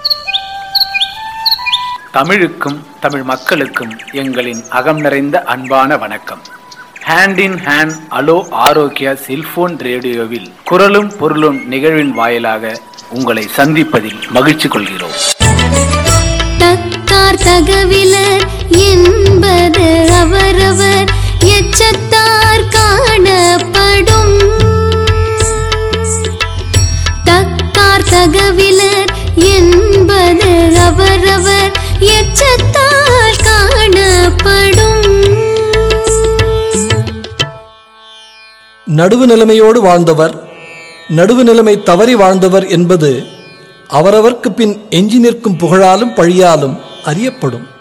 தமிழுக்கும் தமிழ் மக்களுக்கும் எங்களின் அகம் நிறைந்த அன்பான வணக்கம் ஹேண்ட் இன் ஹேண்ட் அலோ ஆரோக்கியா செல்போன் ரேடியோவில் குரலும் பொருளும் நிகழ்வின் வாயிலாக உங்களை சந்திப்பதில் மகிழ்ச்சி கொள்கிறோம் தக்கார் தகவிலர் என்பது அவரவர் எச்சத்தார் காணப்படும் தக்கார் தகவிலர் என்பது அவரவர் எச்சத்தார் காணப்படும் நடுவு நிலைமையோடு வாழ்ந்தவர் நடுவு நிலைமை தவறி வாழ்ந்தவர் என்பது அவரவர்க்கு பின் எஞ்சி நிற்கும் புகழாலும் பழியாலும் அறியப்படும்